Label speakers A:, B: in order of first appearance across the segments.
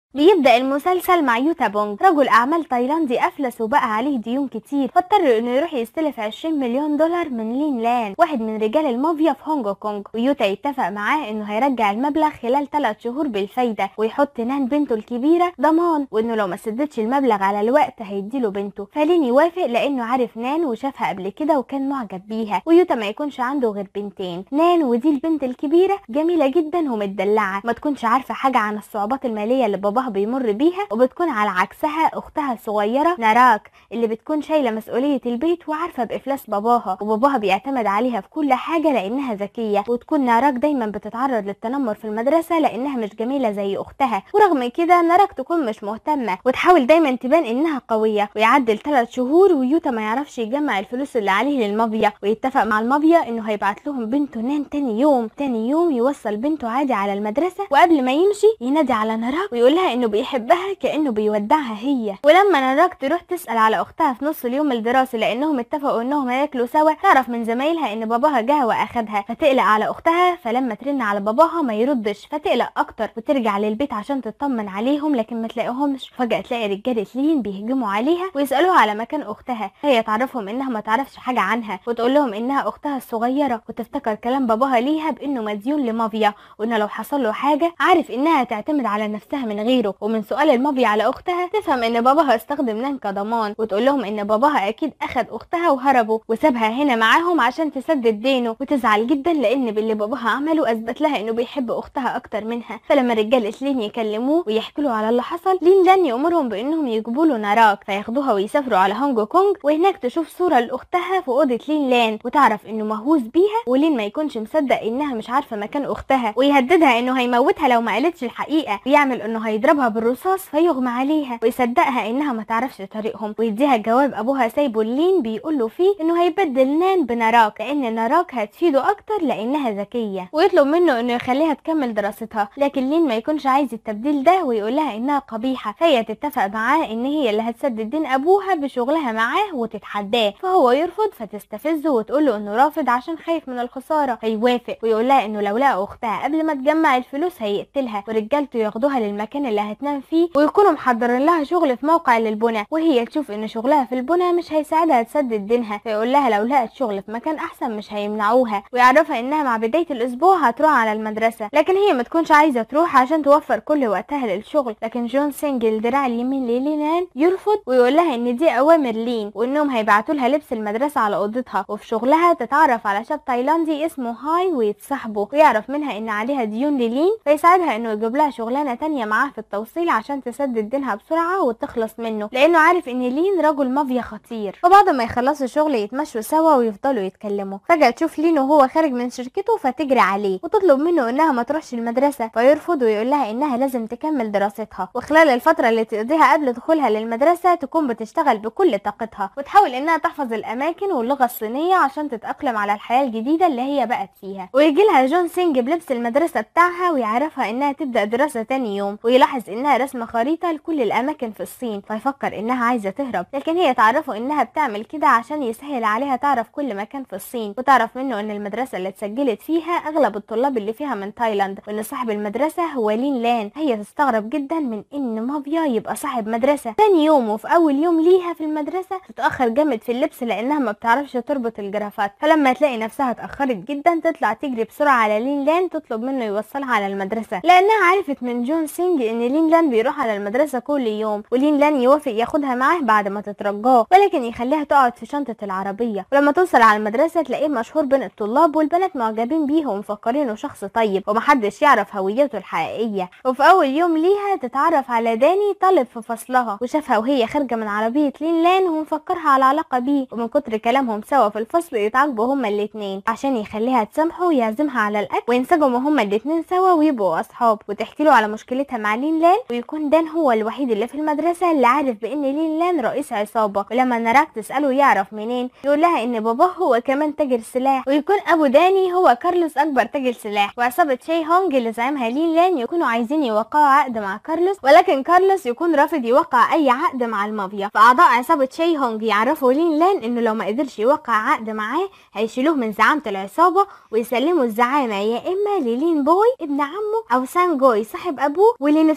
A: بيبدأ المسلسل مع يوتا بونج رجل أعمال تايلاندي أفلس وبقى عليه ديون كتير فاضطر إنه يروح يستلف 20 مليون دولار من لين لان واحد من رجال المافيا في هونج كونج ويوتا يتفق معاه إنه هيرجع المبلغ خلال 3 شهور بالفايدة ويحط نان بنته الكبيرة ضمان وإنه لو ما سددش المبلغ على الوقت هيديله بنته فلين يوافق لأنه عارف نان وشافها قبل كده وكان معجب بيها ويوتا ما يكونش عنده غير بنتين نان ودي البنت الكبيرة جميلة جدا ومتدلعة ما تكونش عارفة حاجة عن الصعوبات المالية اللي باباها بيمر بيها وبتكون على عكسها اختها الصغيره ناراك اللي بتكون شايله مسؤوليه البيت وعارفه بافلاس باباها وباباها بيعتمد عليها في كل حاجه لانها ذكيه وتكون ناراك دايما بتتعرض للتنمر في المدرسه لانها مش جميله زي اختها ورغم كده ناراك تكون مش مهتمه وتحاول دايما تبان انها قويه ويعدل ثلاث شهور ويوتا ما يعرفش يجمع الفلوس اللي عليه للمافيا ويتفق مع المافيا انه هيبعت لهم بنته نان تاني يوم تاني يوم يوصل بنته عادي على المدرسه وقبل ما يمشي ينادي على ناراك ويقول لها انه بيحبها كانه بيودعها هي ولما ناراك تروح تسال على اختها في نص اليوم الدراسي لانهم اتفقوا انهم هياكلوا سوا تعرف من زمايلها ان باباها جه واخدها فتقلق على اختها فلما ترن على باباها ما يردش فتقلق اكتر وترجع للبيت عشان تطمن عليهم لكن ما تلاقيهمش فجاه تلاقي رجاله لين بيهجموا عليها ويسالوها على مكان اختها هي تعرفهم انها ما تعرفش حاجه عنها وتقول لهم انها اختها الصغيره وتفتكر كلام باباها ليها بانه مديون لمافيا وانه لو حصل له حاجه عارف انها تعتمد على نفسها من غيره ومن سؤال المافيا على اختها تفهم ان باباها استخدم نان كضمان وتقول لهم ان باباها اكيد اخد اختها وهربوا وسابها هنا معاهم عشان تسدد دينه وتزعل جدا لان باللي باباها عمله اثبت لها انه بيحب اختها اكتر منها فلما رجال لين يكلموه ويحكوا له على اللي حصل لين لان يامرهم بانهم يجيبوا له ناراك فياخدوها ويسافروا على هونج كونج وهناك تشوف صوره لاختها في اوضه لين لان وتعرف انه مهووس بيها ولين ما يكونش مصدق انها مش عارفه مكان اختها ويهددها انه هيموتها لو ما قالتش الحقيقه ويعمل انه هيضربها بالرصاص فيغمى عليها ويصدقها انها ما تعرفش طريقهم ويديها جواب ابوها سايبه لين بيقول له فيه انه هيبدل نان بناراك لان ناراك هتفيده اكتر لانها ذكيه ويطلب منه انه يخليها تكمل دراستها لكن لين ما يكونش عايز التبديل ده ويقول لها انها قبيحه فهي تتفق معاه ان هي اللي هتسدد دين ابوها بشغلها معاه وتتحداه فهو يرفض فتستفزه وتقول له انه رافض عشان خايف من الخساره فيوافق ويقول لها انه لو لقى اختها قبل ما تجمع الفلوس هيقتلها ورجالته ياخدوها للمكان اللي هتنام فيه ويكونوا محضرين لها شغل في موقع للبنى وهي تشوف ان شغلها في البنى مش هيساعدها تسدد دينها فيقول لها لو لقت شغل في مكان احسن مش هيمنعوها ويعرفها انها مع بدايه الاسبوع هتروح على المدرسه لكن هي ما تكونش عايزه تروح عشان توفر كل وقتها للشغل لكن جون سينج الدراع اليمين للينان يرفض ويقول لها ان دي اوامر لين وانهم هيبعتوا لها لبس المدرسه على اوضتها وفي شغلها تتعرف على شاب تايلاندي اسمه هاي ويتصاحبوا ويعرف منها ان عليها ديون للين فيساعدها انه يجيب لها شغلانه تانية معاه في التوصيل عشان تسدد دينها بسرعه وتخلص منه لانه عارف ان لين رجل مافيا خطير وبعد ما يخلصوا شغل يتمشوا سوا ويفضلوا يتكلموا فجاه تشوف لين وهو خارج من شركته فتجري عليه وتطلب منه انها ما تروحش المدرسه فيرفض ويقول لها انها لازم تكمل دراستها وخلال الفتره اللي تقضيها قبل دخولها للمدرسه تكون بتشتغل بكل طاقتها وتحاول انها تحفظ الاماكن واللغه الصينيه عشان تتاقلم على الحياه الجديده اللي هي بقت فيها ويجي لها جون سينج بلبس المدرسه بتاعها ويعرفها انها تبدا دراسه تاني يوم ويلاحظ انها رسمه خريطه لكل الاماكن في الصين فيفكر انها عايزه تهرب لكن هي تعرفه انها بتعمل كده عشان يسهل عليها تعرف كل مكان في الصين وتعرف منه ان المدرسه اللي اتسجلت فيها اغلب الطلاب اللي فيها من تايلاند وان صاحب المدرسه هو لين لان هي تستغرب جدا من ان مافيا يبقى صاحب مدرسه تاني يوم وفي اول يوم ليها في المدرسه تتاخر جامد في اللبس لانها ما بتعرفش تربط الجرافات فلما تلاقي نفسها اتاخرت جدا تطلع تجري بسرعه على لين لان تطلب منه يوصلها على المدرسه لانها عرفت من جون سينج ان لين لان بيروح على المدرسه كل يوم ولين لان يوافق ياخدها معاه بعد ما تترجاه ولكن يخليها تقعد في شنطه العربيه ولما توصل على المدرسه تلاقيه مشهور بين الطلاب والبنات معجبين بيه ومفكرينه شخص طيب ومحدش يعرف هويته الحقيقيه وفي اول يوم ليها تتعرف على داني طالب في فصلها وشافها وهي خارجه من عربيه لين لان ومفكرها على علاقه بيه ومن كتر كلامهم سوا في الفصل يتعاقبوا هما الاتنين عشان يخليها تسامحه ويعزمها على الاكل وينسجموا هما الاتنين سوا ويبقوا اصحاب وتحكي له على مشكلتها مع لين لان ويكون دان هو الوحيد اللي في المدرسه اللي عارف بان لين لان رئيس عصابه ولما نراك تساله يعرف منين يقول لها ان باباه هو كمان تاجر سلاح ويكون ابو داني هو كارلوس اكبر تاجر سلاح وعصابه شي هونج اللي زعيمها لين لان يكونوا عايزين يوقعوا عقد مع كارلوس ولكن كارلوس يكون رافض يوقع اي عقد مع المافيا فاعضاء عصابه شي هونج يعرفوا لين لان انه لو ما قدرش يوقع عقد معاه هيشيلوه من زعامه العصابه ويسلموا الزعامه يا اما للين بوي ابن عمه او سان جوي صاحب ابوه واللي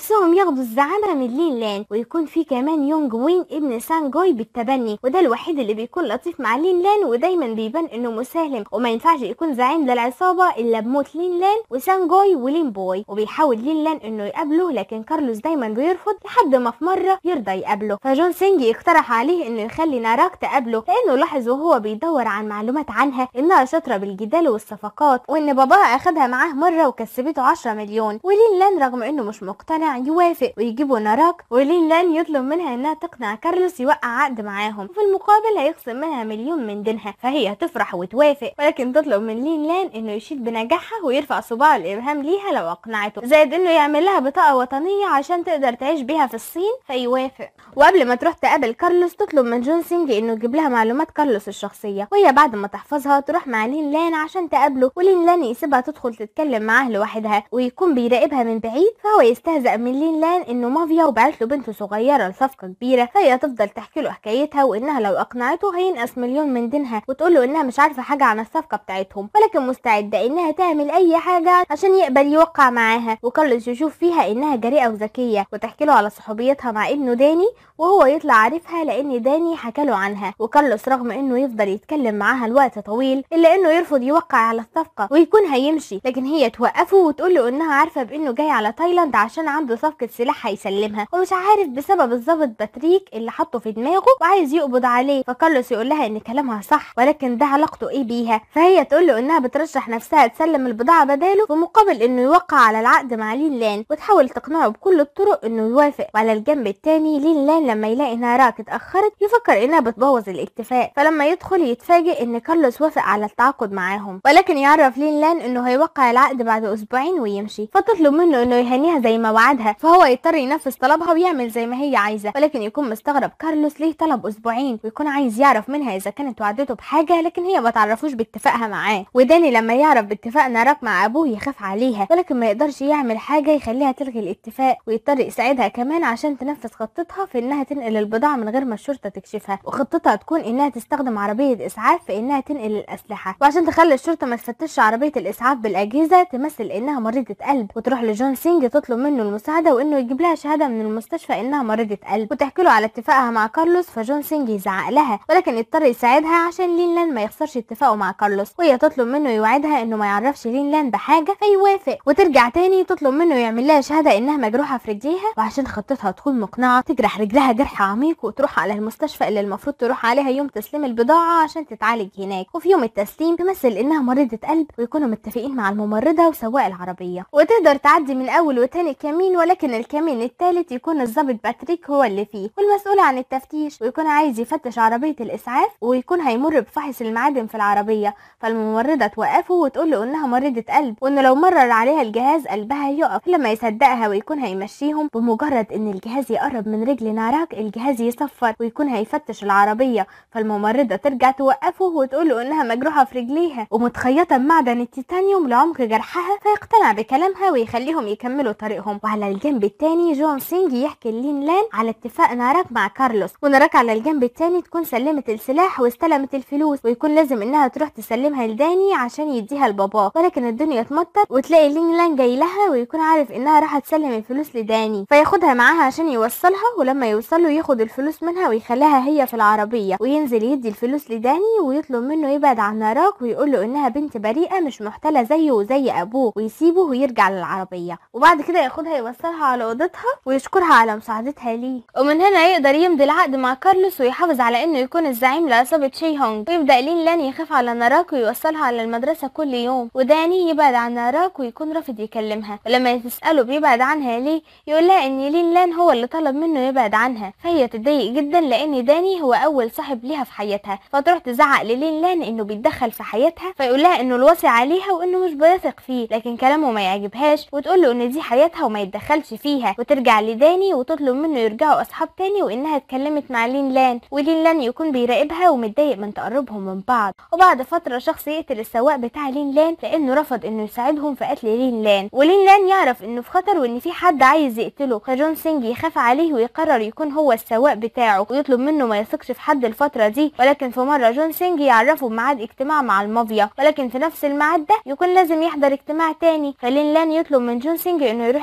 A: نفسهم ياخدوا الزعامة من لين لان ويكون في كمان يونج وين ابن سان جوي بالتبني وده الوحيد اللي بيكون لطيف مع لين لان ودايما بيبان انه مسالم وما ينفعش يكون زعيم للعصابة الا بموت لين لان وسان جوي ولين بوي وبيحاول لين لان انه يقابله لكن كارلوس دايما بيرفض لحد ما في مرة يرضى يقابله فجون سينج اقترح عليه انه يخلي ناراك تقابله لانه لاحظ وهو بيدور عن معلومات عنها انها شاطرة بالجدال والصفقات وان باباها اخدها معاه مرة وكسبته 10 مليون ولين لان رغم انه مش مقتنع يوافق ويجيبوا ناراك ولين لان يطلب منها انها تقنع كارلوس يوقع عقد معاهم وفي المقابل هيخصم منها مليون من دينها فهي تفرح وتوافق ولكن تطلب من لين لان انه يشيد بنجاحها ويرفع صباع الابهام ليها لو اقنعته زائد انه يعمل لها بطاقة وطنية عشان تقدر تعيش بيها في الصين فيوافق وقبل ما تروح تقابل كارلوس تطلب من جون سينج انه يجيب لها معلومات كارلوس الشخصية وهي بعد ما تحفظها تروح مع لين لان عشان تقابله ولين لان يسيبها تدخل تتكلم معاه لوحدها ويكون بيراقبها من بعيد فهو يستهزأ من لين لان انه مافيا وبعت له بنت صغيرة لصفقة كبيرة فهي تفضل تحكي له حكايتها وانها لو اقنعته هينقص مليون من دينها وتقول له انها مش عارفة حاجة عن الصفقة بتاعتهم ولكن مستعدة انها تعمل اي حاجة عشان يقبل يوقع معاها وكارلوس يشوف فيها انها جريئة وذكية وتحكي له على صحوبيتها مع ابنه داني وهو يطلع عارفها لان داني حكى له عنها وكارلوس رغم انه يفضل يتكلم معاها لوقت طويل الا انه يرفض يوقع على الصفقة ويكون هيمشي لكن هي توقفه وتقول له انها عارفة بانه جاي على تايلاند عشان عنده صفقة سلاح هيسلمها ومش عارف بسبب الضابط باتريك اللي حطه في دماغه وعايز يقبض عليه فكارلوس يقول لها ان كلامها صح ولكن ده علاقته ايه بيها فهي تقول له انها بترشح نفسها تسلم البضاعة بداله في مقابل انه يوقع على العقد مع لين لان وتحاول تقنعه بكل الطرق انه يوافق وعلى الجنب التاني لين لان لما يلاقي انها راك اتاخرت يفكر انها بتبوظ الاتفاق فلما يدخل يتفاجئ ان كارلوس وافق على التعاقد معاهم ولكن يعرف لين لان انه هيوقع العقد بعد اسبوعين ويمشي فتطلب منه انه يهنيها زي ما وعدها فهو يضطر ينفذ طلبها ويعمل زي ما هي عايزه ولكن يكون مستغرب كارلوس ليه طلب اسبوعين ويكون عايز يعرف منها اذا كانت وعدته بحاجه لكن هي ما تعرفوش باتفاقها معاه وداني لما يعرف باتفاق ناراك مع ابوه يخاف عليها ولكن ما يقدرش يعمل حاجه يخليها تلغي الاتفاق ويضطر يساعدها كمان عشان تنفذ خطتها في انها تنقل البضاعه من غير ما الشرطه تكشفها وخطتها تكون انها تستخدم عربيه اسعاف في انها تنقل الاسلحه وعشان تخلي الشرطه ما تفتش عربيه الاسعاف بالاجهزه تمثل انها مريضه قلب وتروح لجون سينج تطلب منه المساعده وانه يجيب لها شهاده من المستشفى انها مريضه قلب وتحكي له على اتفاقها مع كارلوس فجون سينج يزعق لها ولكن يضطر يساعدها عشان لين لان ما يخسرش اتفاقه مع كارلوس وهي تطلب منه يوعدها انه ما يعرفش لين لان بحاجه فيوافق وترجع تاني تطلب منه يعمل لها شهاده انها مجروحه في رجليها وعشان خطتها تكون مقنعه تجرح رجلها جرح عميق وتروح على المستشفى اللي المفروض تروح عليها يوم تسليم البضاعه عشان تتعالج هناك وفي يوم التسليم تمثل انها مريضه قلب ويكونوا متفقين مع الممرضه وسواق العربيه وتقدر تعدي من اول وتاني كمين ولكن الكمين التالت يكون الضابط باتريك هو اللي فيه والمسؤول عن التفتيش ويكون عايز يفتش عربيه الاسعاف ويكون هيمر بفحص المعادن في العربيه فالممرضه توقفه وتقول له انها مريضه قلب وانه لو مرر عليها الجهاز قلبها يقف لما يصدقها ويكون هيمشيهم بمجرد ان الجهاز يقرب من رجل ناراك الجهاز يصفر ويكون هيفتش العربيه فالممرضه ترجع توقفه وتقول له انها مجروحه في رجليها ومتخيطه بمعدن التيتانيوم لعمق جرحها فيقتنع بكلامها ويخليهم يكملوا طريقهم وعلى الجنب التاني جون سينج يحكي لين لان على اتفاق ناراك مع كارلوس وناراك على الجنب التاني تكون سلمت السلاح واستلمت الفلوس ويكون لازم انها تروح تسلمها لداني عشان يديها لباباه ولكن الدنيا تمطر وتلاقي لين لان جاي لها ويكون عارف انها راح تسلم الفلوس لداني فياخدها معاها عشان يوصلها ولما يوصله ياخد الفلوس منها ويخليها هي في العربيه وينزل يدي الفلوس لداني ويطلب منه يبعد عن ناراك ويقول له انها بنت بريئه مش محتله زيه وزي ابوه ويسيبه ويرجع للعربيه وبعد كده ياخدها يوصلها على اوضتها ويشكرها على مساعدتها ليه ومن هنا يقدر يمضي العقد مع كارلوس ويحافظ على انه يكون الزعيم لعصابه شي هونج ويبدا لين لان يخاف على ناراك ويوصلها على المدرسه كل يوم وداني يبعد عن ناراك ويكون رافض يكلمها ولما تساله بيبعد عنها ليه يقول لها ان لين لان هو اللي طلب منه يبعد عنها فهي تتضايق جدا لان داني هو اول صاحب ليها في حياتها فتروح تزعق للين لان انه بيتدخل في حياتها فيقول لها انه الوصي عليها وانه مش بيثق فيه لكن كلامه ما يعجبهاش وتقول له ان دي حياتها وما يتدخلش فيها وترجع لداني وتطلب منه يرجعوا اصحاب تاني وانها اتكلمت مع لين لان ولين لان يكون بيراقبها ومتضايق من تقربهم من بعض وبعد فتره شخص يقتل السواق بتاع لين لان لانه رفض انه يساعدهم في قتل لين لان ولين لان يعرف انه في خطر وان في حد عايز يقتله فجون سينج يخاف عليه ويقرر يكون هو السواق بتاعه ويطلب منه ما يثقش في حد الفتره دي ولكن في مره جون سينج يعرفه بميعاد اجتماع مع المافيا ولكن في نفس الميعاد ده يكون لازم يحضر اجتماع تاني فلين لان يطلب من جون سينج انه يروح اجتماع المافيا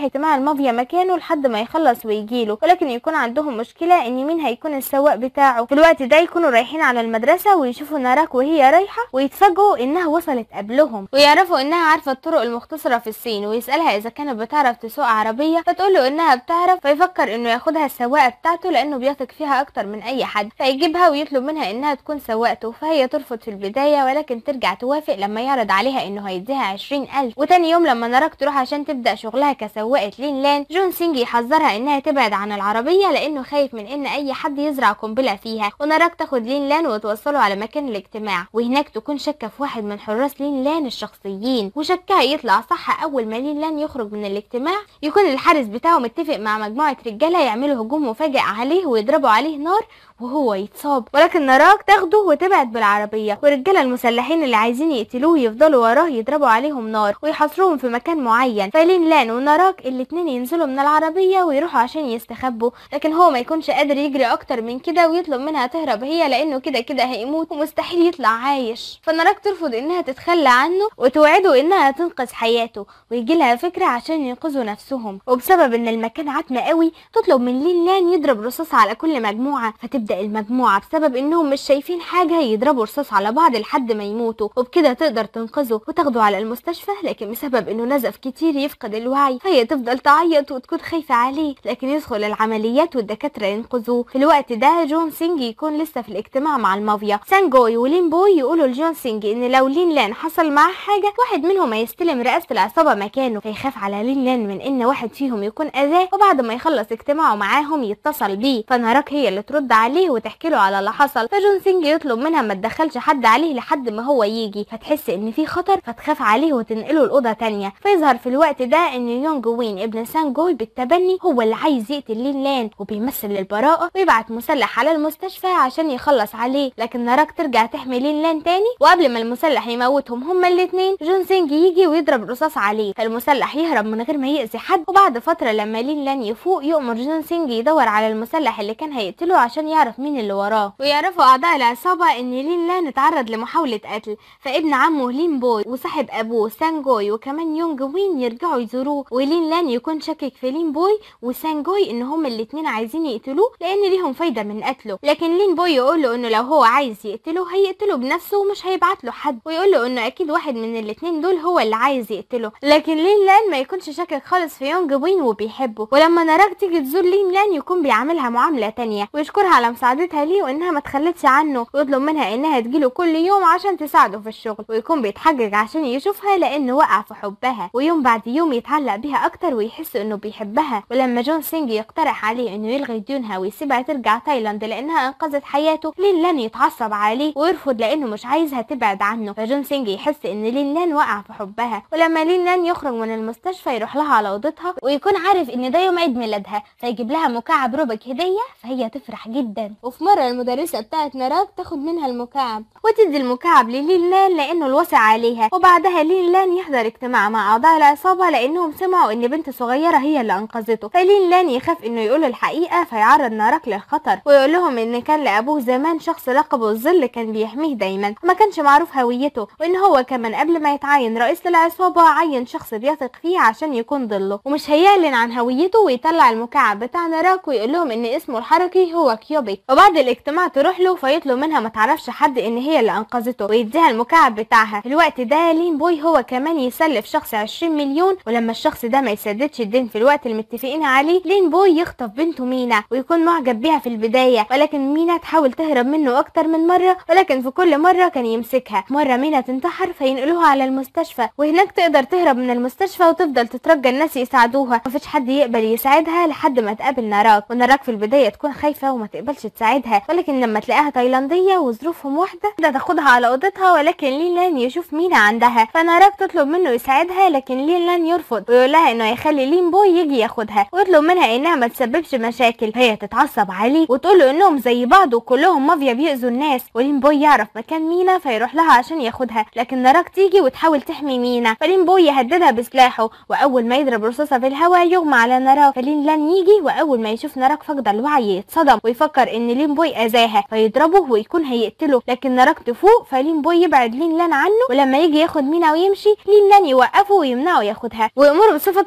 A: المافيا مكانه لحد ما يخلص ويجيله ولكن يكون عندهم مشكله ان مين هيكون السواق بتاعه في الوقت ده يكونوا رايحين على المدرسه ويشوفوا ناراك وهي رايحه ويتفاجئوا انها وصلت قبلهم ويعرفوا انها عارفه الطرق المختصره في الصين ويسالها اذا كانت بتعرف تسوق عربيه فتقول له انها بتعرف فيفكر انه ياخدها السواقه بتاعته لانه بيثق فيها اكتر من اي حد فيجيبها ويطلب منها انها تكون سواقته فهي ترفض في البدايه ولكن ترجع توافق لما يعرض عليها انه هيديها عشرين الف وتاني يوم لما ناراك تروح عشان تبدا شغلها كسواقه لين لان جون سينج يحذرها انها تبعد عن العربيه لانه خايف من ان اي حد يزرع قنبله فيها وناراك تاخد لين لان وتوصله على مكان الاجتماع وهناك تكون شاكه في واحد من حراس لين لان الشخصيين وشكها يطلع صح اول ما لين لان يخرج من الاجتماع يكون الحارس بتاعه متفق مع مجموعه رجاله يعملوا هجوم مفاجئ عليه ويضربوا عليه نار وهو يتصاب ولكن نراك تاخده وتبعد بالعربيه والرجاله المسلحين اللي عايزين يقتلوه يفضلوا وراه يضربوا عليهم نار ويحاصروهم في مكان معين فلين لان ونراك الاتنين ينزلوا من العربيه ويروحوا عشان يستخبوا لكن هو ما يكونش قادر يجري اكتر من كده ويطلب منها تهرب هي لانه كده كده هيموت ومستحيل يطلع عايش فنراك ترفض انها تتخلى عنه وتوعده انها تنقذ حياته ويجي لها فكره عشان ينقذوا نفسهم وبسبب ان المكان عتمه قوي تطلب من لين لان يضرب رصاص على كل مجموعه فتبدا المجموعه بسبب انهم مش شايفين حاجه يضربوا رصاص على بعض لحد ما يموتوا وبكده تقدر تنقذه وتاخده على المستشفى لكن بسبب انه نزف كتير يفقد الوعي فهي تفضل تعيط وتكون خايفه عليه لكن يدخل العمليات والدكاتره ينقذوه في الوقت ده جون سينج يكون لسه في الاجتماع مع المافيا سانجوي ولين بوي يقولوا لجون سينج ان لو لين لان حصل معاه حاجه واحد منهم هيستلم رئاسه العصابه مكانه فيخاف على لين لان من ان واحد فيهم يكون اذاه وبعد ما يخلص اجتماعه معاهم يتصل بيه فنهارك هي اللي ترد عليه وتحكي له على اللي حصل فجون سينج يطلب منها ما تدخلش حد عليه لحد ما هو يجي فتحس ان في خطر فتخاف عليه وتنقله لاوضه تانية فيظهر في الوقت ده ان يونج وين ابن سانجوي بالتبني هو اللي عايز يقتل لين لان وبيمثل البراءه ويبعت مسلح على المستشفى عشان يخلص عليه لكن ناراك ترجع تحمي لين لان تاني وقبل ما المسلح يموتهم هما الاتنين جون سينج يجي ويضرب رصاص عليه فالمسلح يهرب من غير ما يأذي حد وبعد فتره لما لين لان يفوق يؤمر جون سينج يدور على المسلح اللي كان هيقتله عشان يعرف مين اللي وراه ويعرفوا اعضاء العصابه ان لين لان اتعرض لمحاوله قتل فابن عمه لين بوي وصاحب ابوه سانجوي وكمان يونج وين يرجعوا يزوروه ولين لان يكون شاكك في لين بوي وسانجوي ان هما الاتنين عايزين يقتلوه لان ليهم فايده من قتله لكن لين بوي يقول له انه لو هو عايز يقتله هيقتله بنفسه ومش هيبعت له حد ويقول له انه اكيد واحد من الاتنين دول هو اللي عايز يقتله لكن لين لان ما يكونش شاكك خالص في يونج وين وبيحبه ولما نراك تيجي تزور لين لان يكون بيعاملها معامله تانية ويشكرها على مساعدتها ليه وانها ما تخلتش عنه ويطلب منها انها تجيله كل يوم عشان تساعده في الشغل ويكون بيتحجج عشان يشوفها لانه وقع في حبها ويوم بعد يوم يتعلق بيها اكتر ويحس انه بيحبها ولما جون سينج يقترح عليه انه يلغي ديونها ويسيبها ترجع تايلاند لانها انقذت حياته لين لان يتعصب عليه ويرفض لانه مش عايزها تبعد عنه فجون سينج يحس ان لين لان وقع في حبها ولما لين لان يخرج من المستشفى يروح لها على اوضتها ويكون عارف ان ده يوم عيد ميلادها فيجيب لها مكعب روبك هديه فهي تفرح جدا وفي مره المدرسه بتاعت نراك تاخد منها المكعب وتدي المكعب للين لان لانه الوسع عليها وبعدها لين لان يحضر اجتماع مع اعضاء العصابه لانهم سمعوا ان بنت صغيره هي اللي انقذته فلين لان يخاف انه يقول الحقيقه فيعرض نراك للخطر ويقول لهم ان كان لابوه زمان شخص لقبه الظل كان بيحميه دايما وما كانش معروف هويته وان هو كمان قبل ما يتعين رئيس العصابه عين شخص بيثق فيه عشان يكون ظله ومش هيعلن عن هويته ويطلع المكعب بتاع نراك ويقول لهم ان اسمه الحركي هو كيوبيك وبعد الاجتماع تروح له فيطلب منها ما تعرفش حد ان هي اللي انقذته ويديها المكعب بتاعها في الوقت ده لين بوي هو كمان يسلف شخص 20 مليون ولما الشخص ده ما يسددش الدين في الوقت المتفقين عليه لين بوي يخطف بنته مينا ويكون معجب بيها في البدايه ولكن مينا تحاول تهرب منه اكتر من مره ولكن في كل مره كان يمسكها مره مينا تنتحر فينقلوها على المستشفى وهناك تقدر تهرب من المستشفى وتفضل تترجى الناس يساعدوها مفيش حد يقبل يساعدها لحد ما تقابل ناراك وناراك في البدايه تكون خايفه وما تقبلش تساعدها ولكن لما تلاقيها تايلانديه وظروفهم واحده ده تاخدها على اوضتها ولكن لين لان يشوف مينا عندها فناراك تطلب منه يساعدها لكن لين لان يرفض ويقول لها انه يخلي لين بوي يجي ياخدها ويطلب منها انها ما تسببش مشاكل فهي تتعصب عليه وتقول له انهم زي بعض وكلهم مافيا بيأذوا الناس ولين بوي يعرف مكان مينا فيروح لها عشان ياخدها لكن ناراك تيجي وتحاول تحمي مينا فلين بوي يهددها بسلاحه واول ما يضرب رصاصه في الهواء يغمى على ناراك فلين لان يجي واول ما يشوف ناراك فاقده الوعي يتصدم ويفكر ان لين بوي اذاها فيضربه ويكون هيقتله لكن ناراك تفوق فلين بوي يبعد لين لان عنه ولما يجي ياخد مينا ويمشي لين لان يوقفه ويمنعه ياخدها ويأمره بصفته رئيس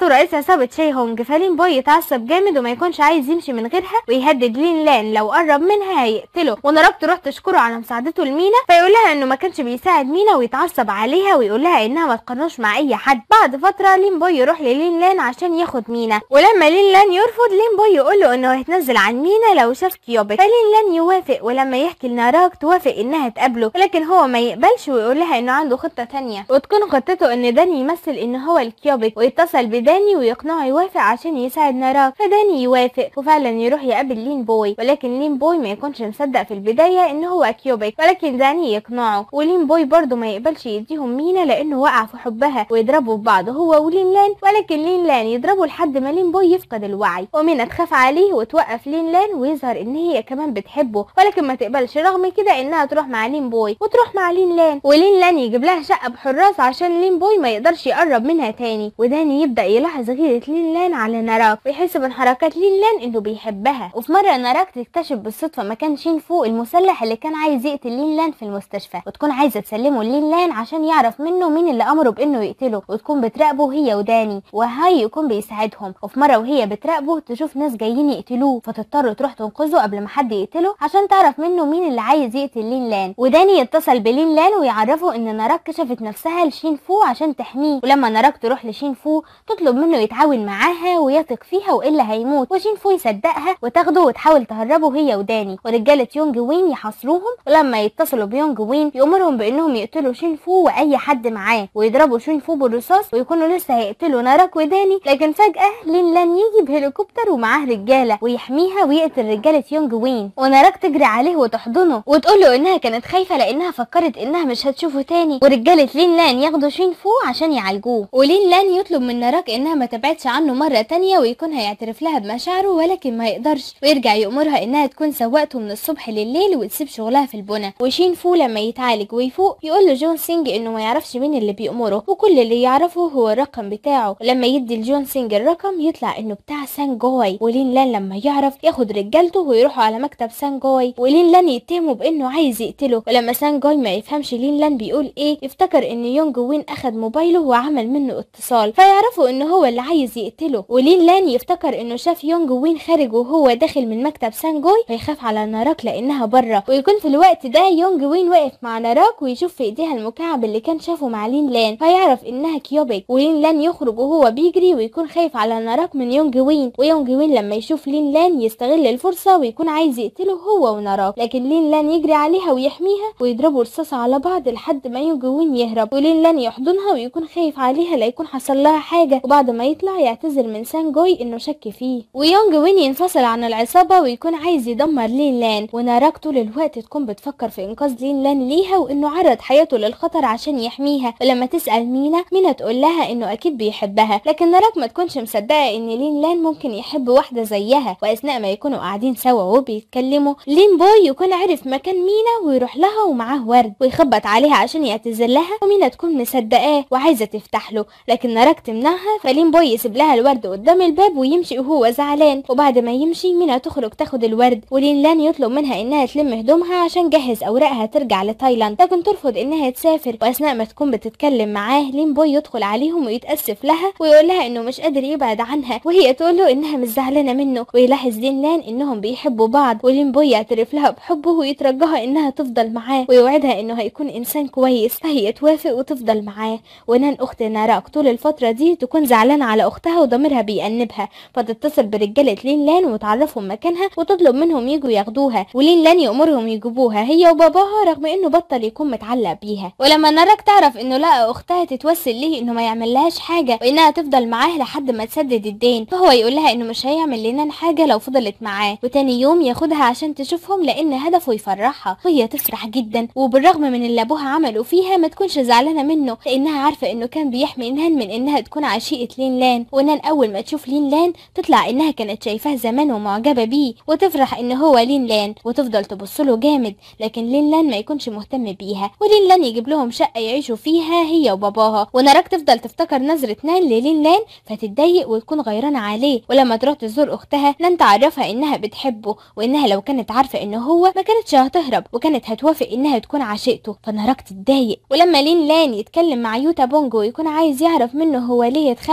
A: عصابة شي هونج فلين بوي يتعصب جامد وما يكونش عايز يمشي من غيرها ويهدد لين لان لو قرب منها هيقتله ونراك تروح تشكره على مساعدته لمينا فيقول لها انه ما كانش بيساعد مينا ويتعصب عليها ويقول لها انها ما تقارنوش مع اي حد بعد فترة لين بوي يروح للين لان عشان ياخد مينا ولما لين لان يرفض لين بوي يقول له انه هيتنزل عن مينا لو شاف كيوبيك فلين لان يوافق ولما يحكي لناراك توافق انها تقابله ولكن هو ما يقبلش ويقول لها انه عنده خطة تانية وتكون خطته ان داني يمثل ان هو الكيوبيك ويتصل بداني ويقنعه يوافق عشان يساعد ناراك فداني يوافق وفعلا يروح يقابل لين بوي ولكن لين بوي ما يكونش مصدق في البداية ان هو كيوبيك ولكن داني يقنعه ولين بوي برضه ما يقبلش يديهم مينا لانه وقع في حبها ويضربوا في بعض هو ولين لان ولكن لين لان يضربه لحد ما لين بوي يفقد الوعي ومينا تخاف عليه وتوقف لين لان ويظهر ان هي كمان بتحبه ولكن ما تقبلش رغم كده انها تروح مع لين بوي وتروح مع لين لان ولين لان يجيب لها شقه بحراس عشان لين بوي ما يقدرش يقرب منها تاني وداني يبدا يلاحظ غيره لين لان على ناراك ويحس من حركات لين لان انه بيحبها وفي مره ناراك تكتشف بالصدفه مكان شينفو المسلح اللي كان عايز يقتل لين لان في المستشفى وتكون عايزه تسلمه لين لان عشان يعرف منه مين اللي امره بانه يقتله وتكون بتراقبه هي وداني وهاي يكون بيساعدهم وفي مره وهي بتراقبه تشوف ناس جايين يقتلوه فتضطر تروح تنقذه قبل ما حد يقتله عشان تعرف منه مين اللي عايز يقتل لين لان وداني يتصل بلين لان ويعرفه ان ناراك كشفت نفسها لشين فو عشان تحميه ولما ناراك تروح لشين فو تطلب منه يتعاون معاها ويثق فيها والا هيموت وشين فو يصدقها وتاخده وتحاول تهربه هي وداني ورجاله يونج وين يحاصروهم ولما يتصلوا بيونج وين يأمرهم بانهم يقتلوا شين فو واي حد معاه ويضربوا شين فو بالرصاص ويكونوا لسه هيقتلوا ناراك وداني لكن فجأة لين لان يجي بهليكوبتر ومعاه رجالة ويحميها ويقتل رجالة يونج وين وناراك تجري عليه وتحضنه وتقول له انها كانت خايفة لانها فكرت انها مش هتشوفه تاني ورجالة لين لان ياخدوا شين فو عشان يعالجوه ولين لان يطلب من ناراك انها ما تبعدش عنه مرة تانية ويكون هيعترف لها بمشاعره ولكن ما يقدرش ويرجع يأمرها انها تكون سواقته من الصبح لليل وتسيب شغلها في البنا وشين فو لما يتعالج ويفوق يقول له جون سينج انه ما يعرفش مين اللي بيأمره وكل اللي يعرفه هو الرقم بتاعه ولما يدي لجون سينج الرقم يطلع انه بتاع سان جوي ولين لان لما يعرف ياخد رجالته ويروحوا على مكتب سان جوي ولين لان يتهمه بانه عايز يقتله ولما سان جوي ما يفهمش لين لان بيقول ايه يفتكر ان يونج وين اخد موبايله وعمل منه اتصال فيعرفوا انه هو اللي عايز يقتله ولين لان يفتكر انه شاف يونج وين خارج وهو داخل من مكتب سان جوي فيخاف على ناراك لانها بره ويكون في الوقت ده يونج وين واقف مع ناراك ويشوف في ايديها المكعب اللي كان شافه مع لين لان فيعرف انها كيوبيك ولين لان يخرج وهو بيجري ويكون خايف على ناراك من يونج وين ويونج وين لما يشوف لين لان يستغل الفرصة ويكون عايز يقتله هو وناراك لكن لين لان يجري عليها ويحميها ويضربوا رصاصة على بعض لحد ما يونج وين يهرب ولين لان يحضنها ويكون خايف عليها لا يكون حصل لها حاجة وبعد ما يطلع يعتذر من سان جوي انه شك فيه ويونج وين ينفصل عن العصابة ويكون عايز يدمر لين لان وناراك طول الوقت تكون بتفكر في انقاذ لين لان ليها وانه عرض حياته للخطر عشان يحميها ولما تسأل مينا مينا تقول لها انه اكيد بيحبها لكن ناراك ما تكونش مصدقة ان لين لان ممكن يحب واحدة زيها واثناء ما يكونوا قاعدين سوا وبيتكلموا لين بوي يكون عرف مكان مينا ويروح لها ومعاه ورد ويخبط عليها عشان يعتذر لها ومينا تكون مصدقاه وعايزة تفتح له لكن ناراك تمنعها فلين بوي يسيب لها الورد قدام الباب ويمشي وهو زعلان وبعد ما يمشي مينا تخرج تاخد الورد ولين لان يطلب منها انها تلم هدومها عشان جهز اوراقها ترجع لتايلاند لكن ترفض انها تسافر واثناء ما تكون بتتكلم معاه لين بوي يدخل عليهم ويتاسف لها ويقول لها انه مش قادر يبعد عنها وهي تقول له انها مش زعلانه منه ويلاحظ لين لان انهم بيحبوا بعض ولين بوي يعترف لها بحبه ويترجاها انها تفضل معاه ويوعدها انه هيكون انسان كويس فهي توافق وتفضل معاه ونان اخت ناراك طول الفتره دي تكون زعلانه على اختها وضميرها بيأنبها فتتصل برجاله لين لان وتعرفهم مكانها وتطلب منهم يجوا ياخدوها ولين لان يأمرهم يجيبوها هي وباباها رغم انه بطل يكون متعلق بيها ولما ناراك تعرف انه لقى اختها تتوسل ليه انه ما يعملهاش حاجه وانها تفضل معاه لحد ما تسدد الدين فهو يقول لها انه مش هيعمل لنان حاجه لو فضلت معاه وتاني يوم ياخدها عشان تشوفهم لان هدفه يفرحها وهي تفرح جدا وبالرغم من اللي ابوها عمله فيها ما تكونش زعلانه منه لانها عارفه انه كان بيحمي نان من انها تكون عشيقه لين لان ونان اول ما تشوف لين لان تطلع انها كانت شايفاه زمان ومعجبه بيه وتفرح ان هو لين لان وتفضل تبص له جامد لكن لين لان ما يكونش مهتم بيها ولين لان يجيب لهم شقه يعيشوا فيها هي وباباها ونراك تفضل تفتكر نظره نان للين لان فتتضايق وتكون غيرانه عليه ولما تروح تزور اختها نان تعرفها انها بتحبه وانها لو كانت عارفه انه هو ما كانتش هتهرب وكانت هتوافق انها تكون عشيقته فنراك تتضايق ولما لين لان يتكلم مع يوتا بونجو ويكون عايز يعرف منه هو ليه يتخلى عن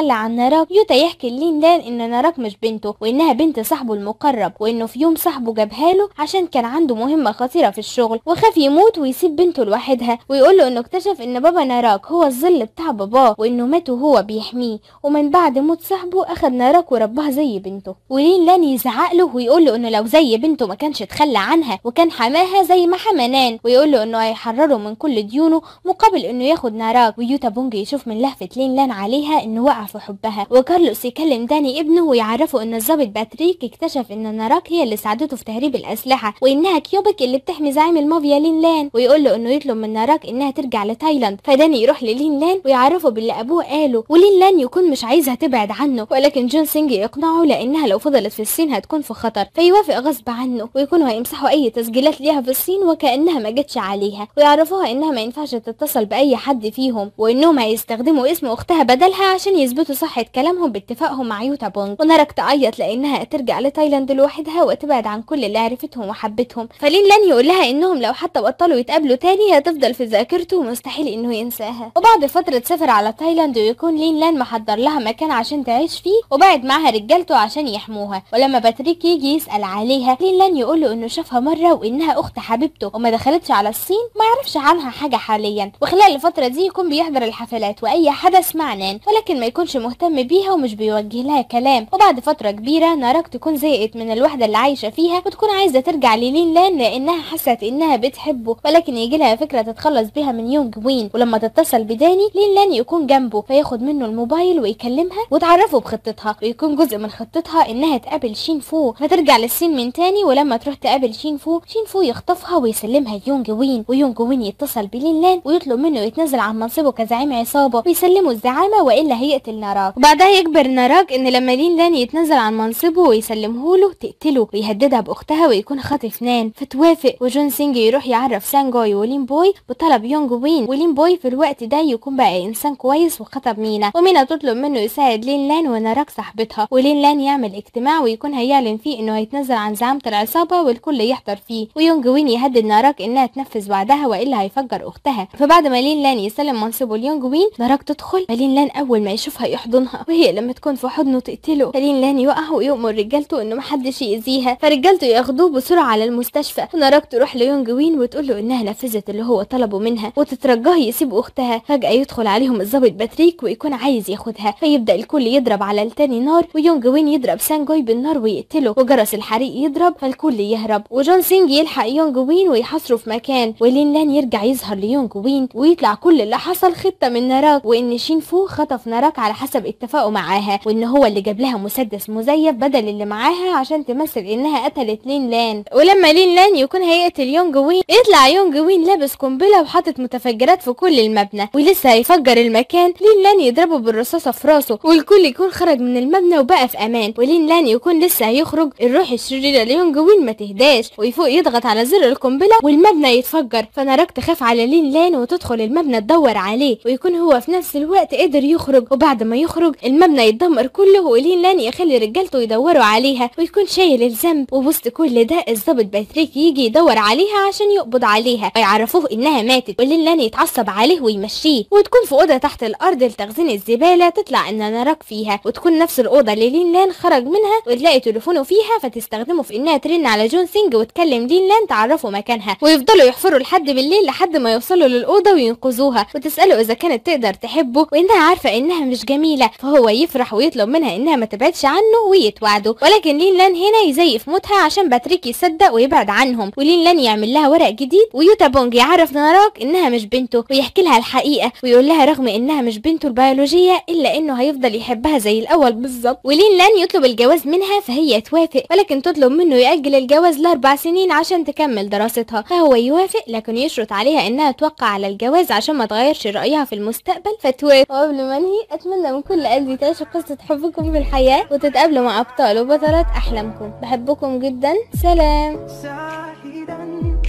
A: ناراك يوتا يحكي لين لان ان ناراك مش بنته وانها بنت صاحبه المقرب وانه في يوم صاحبه جابها له عشان كان عنده مهمة خطيرة في الشغل وخاف يموت ويسيب بنته لوحدها ويقول له انه اكتشف ان بابا ناراك هو الظل بتاع باباه وانه مات وهو بيحميه ومن بعد موت صاحبه اخد ناراك وربها زي بنته ولين لان يزعق له ويقول له انه لو زي بنته ما كانش اتخلى عنها وكان حماها زي ما حمنان ويقول له انه هيحرره من كل ديونه مقابل انه ياخد ناراك ويوتا بونج يشوف من لهفة لين لان عليها انه وقع في حبها وكارلوس يكلم داني ابنه ويعرفه ان الضابط باتريك اكتشف ان ناراك هي اللي ساعدته في تهريب الاسلحة وانها كيوبك اللي بتحمي زعيم المافيا لين لان ويقول له انه يطلب من ناراك انها ترجع لتايلاند فداني يروح للين لان ويعرفه باللي ابوه قاله ولين لان يكون مش عايزها تبعد عنه ولكن جون سينج يقنعه لانها لو فضلت في الصين هتكون في خطر فيوافق غصب عنه ويكونوا هيمسحوا اي تسجيلات ليها في الصين وكانها ما جتش عليها ويعرفوها انها ما ينفعش تتصل باي حد فيهم وانهم هيستخدموا اسم اختها بدلها عشان يثبتوا صحة كلامهم باتفاقهم مع يوتا بونج ونارك تعيط لانها ترجع لتايلاند لوحدها وتبعد عن كل اللي عرفتهم وحبتهم فلين لن يقول لها انهم لو حتى بطلوا يتقابلوا تاني هتفضل في ذاكرته ومستحيل انه ينساها وبعد فترة سافر على تايلاند ويكون لين لان محضر لها مكان عشان تعيش فيه وبعد معاها رجالته عشان يحموها ولما باتريك يجي يسأل عليها لين لان يقول له انه شافها مرة وانها اخت حبيبته وما دخلتش على الصين ما يعرفش عنها حاجة حاليا وخلال الفترة دي يكون بيحضر الحفلات واي حدث مع نان ولكن ما يكونش مهتم بيها ومش بيوجه لها كلام وبعد فترة كبيرة ناراك تكون زهقت من الوحدة اللي عايشة فيها وتكون عايزة ترجع للين لان لانها حست انها بتحبه ولكن يجي لها فكرة تتخلص بيها من يونج وين ولما تتصل بداني لين لان يكون جنبه فياخد منه الموبايل ويكلمها وتعرفه بخطتها ويكون جزء من خطتها انها تقابل شين فو فترجع للصين من تاني ولما تروح تقابل شين فو شين فو يخطفها ويسلمها ليونج وين ويونج وين يتصل بلين لان ويطلب منه يتنازل عن منصبه كزعيم عصابة ويسلمه الزعامة والا هيقتل ناراك وبعدها يجبر ناراك ان لما لين لان يتنازل عن منصبه ويسلمه له تقتله ويهددها باختها ويكون خاطف نان فتوافق وجون سينج يروح يعرف سانجوي ولين بوي بطلب يونج وين ولين بوي في الوقت ده يكون بقى انسان كويس وخطب مينا ومينا تطلب منه يساعد لين لان وناراك صاحبتها ولين لان يعمل اجتماع ويكون هيعلن فيه انه هيتنازل عن زعامة العصابة والكل يحضر فيه ويونج وين يهدد ناراك انها تنفذ وعدها والا هيفجر اختها فبعد ما لين لان يسلم منصبه ليونج وين ناراك تدخل فلين لان اول ما يشوفها يحضنها وهي لما تكون في حضنه تقتله فلين لان يقع ويؤمر رجالته انه محدش يأذيها فرجالته ياخدوه بسرعة على المستشفى وناراك تروح ليونج وين وتقول له انها نفذت اللي هو طلبه منها وتترجاه يسيب اختها فجأة يدخل عليهم الضابط باتريك ويكون عايز ياخدها فيبدأ الكل يضرب على التاني نار ويونج وين يضرب سانجوي بالنار ويقتله وجرس الحريق يضرب فالكل يهرب وجون سينج يلحق يونج وين ويحاصره في مكان ولين لان يرجع يظهر ليونج وين ويطلع كل اللي حصل خطة من ناراك وان شين فو خطف ناراك على حسب اتفاقه معاها وان هو اللي جاب لها مسدس مزيف بدل اللي معاها عشان تمثل انها قتلت لين لان ولما لين لان يكون هيقتل يونج وين يطلع يونج وين لابس قنبله وحاطط متفجرات في كل المبنى ولسه هيفجر المكان لين لان يضربه بالرصاصه في راسه والكل يكون خرج من المبنى وبقى في امان ولين لان يكون لسه هيخرج الروح الشريره ليونج وين ما تهداش ويفوق يضغط على زر القنبله والمبنى يتفجر فناراك تخاف على لين لان وتدخل المبنى تدور عليه ويكون هو في نفس الوقت قدر يخرج وبعد ما يخرج المبنى يتدمر كله ولين لان يخلي رجالته يدوروا عليها ويكون شايل الذنب ووسط كل ده الضابط باتريك يجي يدور عليها عشان يقبض عليها ويعرفوه انها ماتت ولين لان يتعصب عليه ويمشيه وتكون في اوضه تحت الارض لتخزين الزباله تطلع ان ناراك فيها وتكون نفس الاوضه اللي لين لان خرج منها وتلاقي تليفونه فيها فتستخدمه في انها ترن على جون سينج وتكلم لين لان تعرفه مكانها ويفضلوا يحفروا لحد بالليل لحد ما يوصلوا للاوضه وينقذوها وتساله اذا كانت تقدر تحبه وانها عارفه انها مش جميله فهو يفرح ويطلب منها انها ما تبعدش عنه ويتوعدوا ولكن لين لان هنا يزيف موتها عشان باتريك يصدق ويبعد عنهم ولين لان يعمل لها ورق جديد ويوتا بونج يعرف ناراك انها مش بنته ويحكي لها الحقيقه ويقول لها رغم انها مش بنته البيولوجيه الا انه هيفضل يحبها زي الاول بالظبط ولين لان يطلب الجواز منها فهي توافق ولكن تطلب منه ياجل الجواز لاربع سنين عشان تكمل دراستها فهو يوافق لكن يشرط عليها انها توقع على الجواز عشان ما تغيرش رايها في المستقبل فتوافق وقبل ما انهي اتمنى من كل قلبي تعيشوا قصه حبكم في الحياه وتتقابلوا مع ابطال وبطلات احلامكم بحبكم جدا سلام
B: sahiden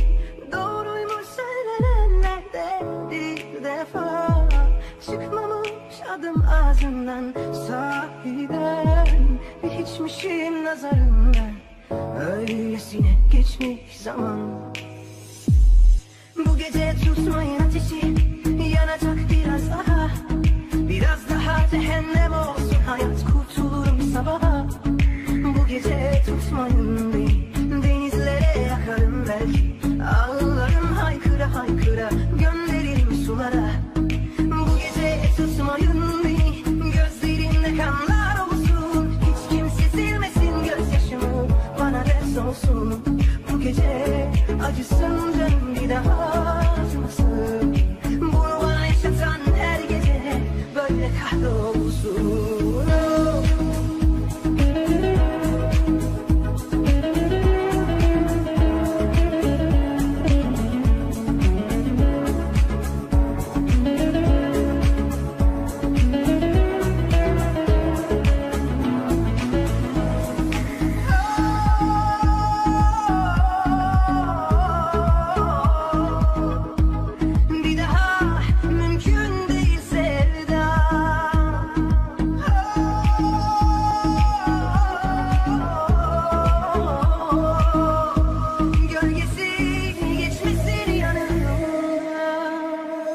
B: Doğruymuş söylenenlerde bir defa Çıkmamış adım ağzından Sahiden bir hiçmişim nazarından Öylesine geçmiş zaman Bu gece tutmayın ateşi Yanacak biraz daha Biraz daha cehennem olsun hayat olsun Bu gece acısın canım bir daha acımasın Bunu bana yaşatan her gece Böyle kahrolsun Bir daha mümkün değil sevda Gölgesi geçmesin yanımdan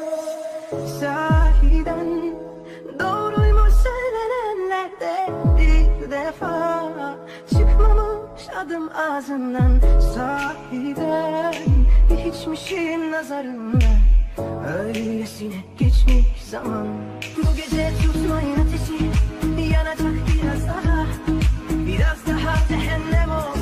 B: Sahiden doğruymuş söylenenlerde bir defa Çıkmamış adım ağzından Sahiden hiçmişim nazarında Öylesine geçmiş zaman Bu gece tutmayın ateşi Yanacak biraz daha Biraz daha cehennem ol